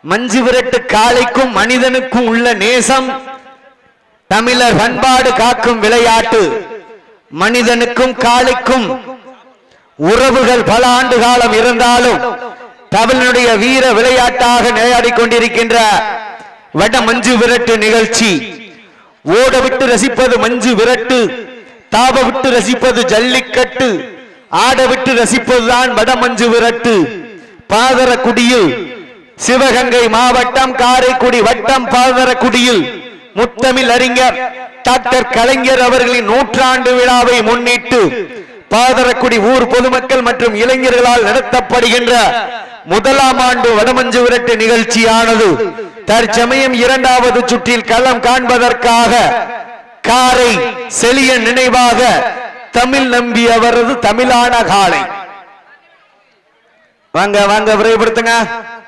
மஞ்சு விரட்டு காளைக்கும் மனிதனுக்கும் உள்ள நேசம் தமிழர் பண்பாடு காக்கும் விளையாட்டு மனிதனுக்கும் காளைக்கும் உறவுகள் பல ஆண்டு காலம் இருந்தாலும் தமிழனுடைய வீர விளையாட்டாக விளையாடிக் கொண்டிருக்கின்ற வட மஞ்சு விரட்டு நிகழ்ச்சி ஓட விட்டு ரசிப்பது மஞ்சு விரட்டு தாப விட்டு ரசிப்பது ஜல்லிக்கட்டு ஆட விட்டு ரசிப்பதுதான் வட மஞ்சு விரட்டு பாதரக்குடியில் சிவகங்கை மாவட்டம் காரைக்குடி வட்டம் பாதரக்குடியில் முத்தமிழ் அறிஞர் டாக்டர் கலைஞர் அவர்களின் நூற்றாண்டு விழாவை முன்னிட்டு பாதரக்குடி ஊர் பொதுமக்கள் மற்றும் இளைஞர்களால் நடத்தப்படுகின்ற முதலாம் ஆண்டு வடமஞ்சு விரட்டு நிகழ்ச்சியானது தற்சமயம் இரண்டாவது சுற்றில் களம் காண்பதற்காக காரை செழியன் நினைவாக தமிழ் நம்பி அவரது தமிழான காலை வாங்க வாங்க விரைவுபடுத்துங்க